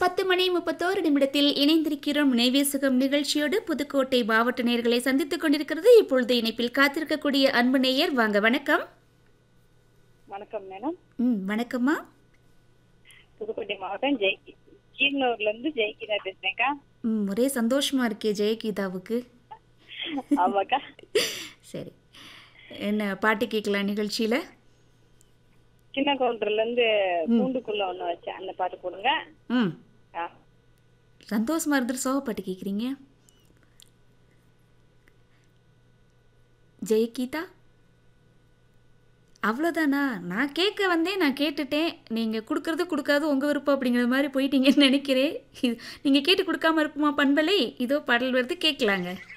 பத்து மணி முப்பத்தோரு நிமிடத்தில் இணைந்திருக்கிறோம் நினைவேசுகம் நிகழ்ச்சியோடு புதுக்கோட்டை மாவட்ட நேயர்களை சந்தித்துக் கொண்டிருக்கிறது இப்பொழுது இணைப்பில் காத்திருக்கக்கூடிய அன்பு நேயர் வாங்க வணக்கம் வணக்கம் மேடம் ம் வணக்கம்மா புதுக்கோட்டை மாவட்டம் ஜெய் கீரனூர்ல இருந்து ஜெய்கீதா பேசுறேன்க்கா ம் ஒரே சந்தோஷமா இருக்கே ஜெயகீதாவுக்கு ஆமாக்கா சரி என்ன பாட்டு கேட்கலாம் நிகழ்ச்சியில் சின்ன கவுண்டர்ல இருந்து பூண்டுக்குள்ள ஒண்ணு வச்சேன் அந்த பாட்டு போடுங்க ம் ஆ, சந்தோஷமா இருந்துட்டு சோக பாட்டு கேட்குறீங்க ஜெயகீதா அவ்வளோதானா நான் கேட்க வந்தேன் நான் கேட்டுட்டேன் நீங்கள் கொடுக்கறது கொடுக்காது உங்கள் விருப்பம் அப்படிங்கிற மாதிரி போயிட்டீங்கன்னு நினைக்கிறேன் இது நீங்கள் கேட்டு கொடுக்காம இருப்போமா பண்பலை இதோ பாடல் வருது கேட்கலாங்க